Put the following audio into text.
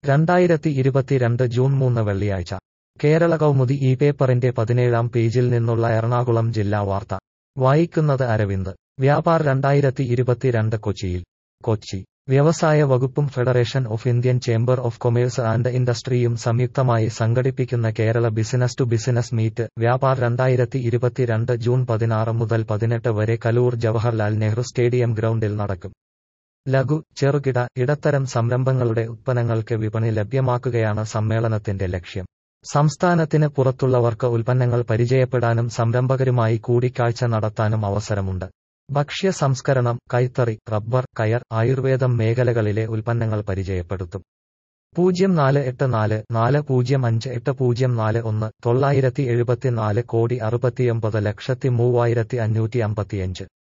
രണ്ടായിരത്തി ഇരുപത്തിരണ്ട് ജൂൺ മൂന്ന് വെള്ളിയാഴ്ച കേരള കൗമുദി ഈ പേപ്പറിന്റെ പതിനേഴാം പേജിൽ നിന്നുള്ള എറണാകുളം ജില്ലാ വാർത്ത വായിക്കുന്നത് അരവിന്ദ് വ്യാപാർ രണ്ടായിരത്തി ഇരുപത്തിരണ്ട് കൊച്ചിയിൽ കൊച്ചി വ്യവസായ വകുപ്പും federation of Indian chamber of commerce and ഇൻഡസ്ട്രിയും സംയുക്തമായി സംഘടിപ്പിക്കുന്ന Kerala business to business meet Vyapar രണ്ടായിരത്തി ഇരുപത്തിരണ്ട് ജൂൺ പതിനാറ് മുതൽ പതിനെട്ട് വരെ കലൂർ ജവഹർലാൽ നെഹ്റു സ്റ്റേഡിയം ഗ്രൗണ്ടിൽ നടക്കും ലഘു ചെറുകിട ഇടത്തരം സംരംഭങ്ങളുടെ ഉത്പന്നങ്ങൾക്ക് വിപണി ലഭ്യമാക്കുകയാണ് സമ്മേളനത്തിന്റെ ലക്ഷ്യം സംസ്ഥാനത്തിന് പുറത്തുള്ളവർക്ക് ഉൽപ്പന്നങ്ങൾ പരിചയപ്പെടാനും സംരംഭകരുമായി കൂടിക്കാഴ്ച നടത്താനും അവസരമുണ്ട് ഭക്ഷ്യ സംസ്കരണം കൈത്തറി റബ്ബർ കയർ ആയുർവേദം മേഖലകളിലെ ഉൽപ്പന്നങ്ങൾ പരിചയപ്പെടുത്തും പൂജ്യം നാല് എട്ട് നാല് നാല് പൂജ്യം അഞ്ച് എട്ട് പൂജ്യം നാല് ഒന്ന് തൊള്ളായിരത്തി എഴുപത്തിനാല് കോടി അറുപത്തിയൊമ്പത് ലക്ഷത്തി മൂവായിരത്തി അഞ്ഞൂറ്റി അമ്പത്തിയഞ്ച്